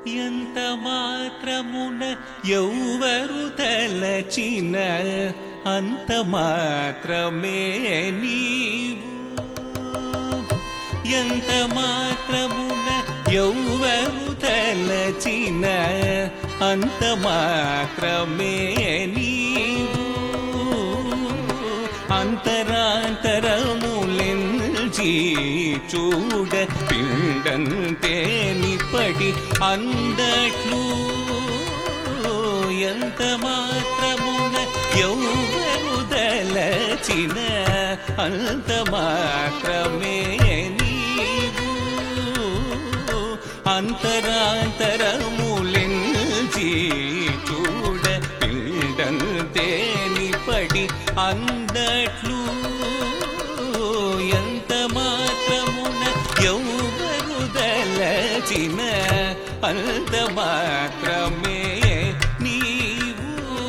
ఎంత మాత్రమున ఎవ్వరు తలచిన అంత మాత్రమే నీవు ఎంత మాత్రమున ఎవ్వరు తలచిన అంత మాత్రమే నీవు అంతరాంతరములెంచి చూడ పిండంతే నిపడి అందట్లు ఎంత మాత్రమున ఎవ్వరు దలచిన అంత మాత్రమే నీవు అంతరాంతరములెంచి చూడ పిండంతే నిపడి అందట్లు ఎంత మాత్రమున ఎవ్వరు దలచిన అంత మాత్రమే నీవు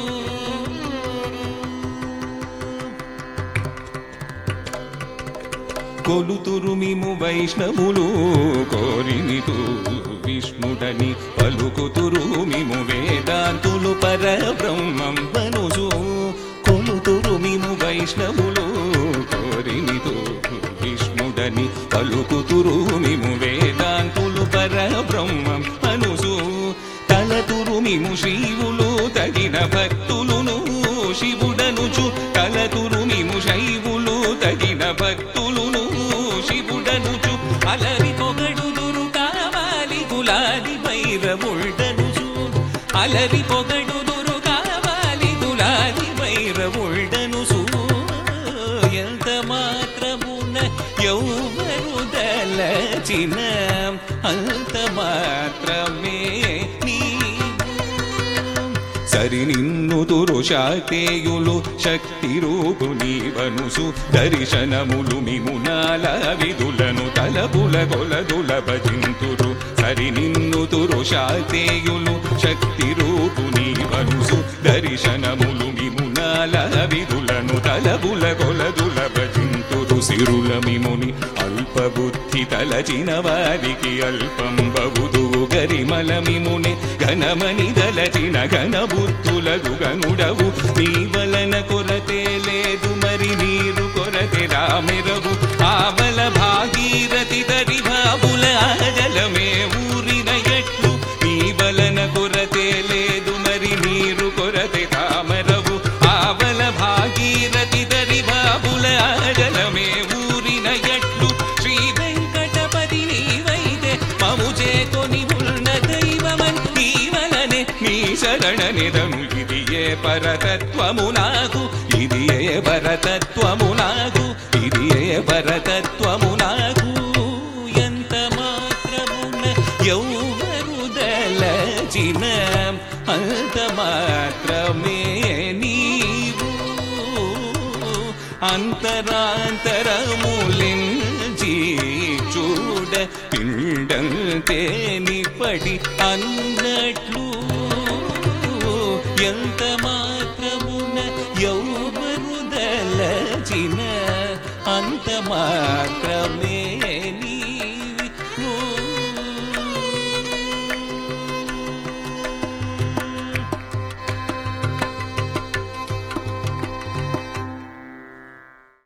కొలుతురు మిము వైష్ణవులు కోరినితు విష్ణుడని పలుకుతురు మిము వేదాంతులు పరబ్రహ్మం వనుజు కొలుతురు మిము వైష్ణవులు కోరినితు విష్ణుడని పలుకుతురు మిము వేదాంతులు పరబ్రహ్మం అనుసు తలతురు మిము శ్రీవులు తగిన భక్తులును శివుడనుచు తలతురు మిము శైవులు తగిన భక్తులును శివుడనుచు అలరి పొగడుదురు కావాలి గులాది వైరముళ్ళనుచు అలరి పొగడుదురు కావాలి గులాది వైరముళ్ళనుచు ఎంత మాత్రమున ఎవ్వరు దలచిన అంత మాత్రమే నీవు సరి నిన్ను తురుషాతేయులు శక్తి రూపు నీవనుసు దర్శనములు మిమునాల విధులను తలపుల కొలదుల భజింతురు సరి నిన్ను తురుషాతేయులు శక్తి రూపు నీవనుసు దర్శనములు మిమునాల విధులను తలపుల కొలదుల భజింతురు సిరుల మిముని అల్పబుద్ధి తలచిన వారికి అల్పం బవుదువు గరిమల మిముని ఘనమని దలచిన ఘన బుద్ధులగు గనుడవు నీ వలన కొరతే లేదు మరి నీరు కొరతే రామెరవు ఆవల భాగీరథి దరి బాబుల జలమే ఊరిన ఎట్లు నీ వలన కొరతే లేదు మరి నీరు కొరతే తామరవు ఆవల భాగీరథి దరి బాబుల జలమే ఊరిన ఎట్లు శ్రీ వెంకటపతి నీవైతే మము చేకొని ఉన్న దైవమన్ నీ వలనే నీ శరణ నిరము ఇది ఏ పరతత్వము నాకు ఇది ఏ పరతత్వము నాకు ఇది ఏ పరతత్వము నాకు ఎంత మాత్రమున ఎవ్వరు దలచిన అంత మాత్రమే నీవు అంతరాంతరములించి చూడ పిండంతే నిపడి అన్నట్లు ఎంత మాత్రమున ఎవ్వరు దలచిన అంత మాత్రమే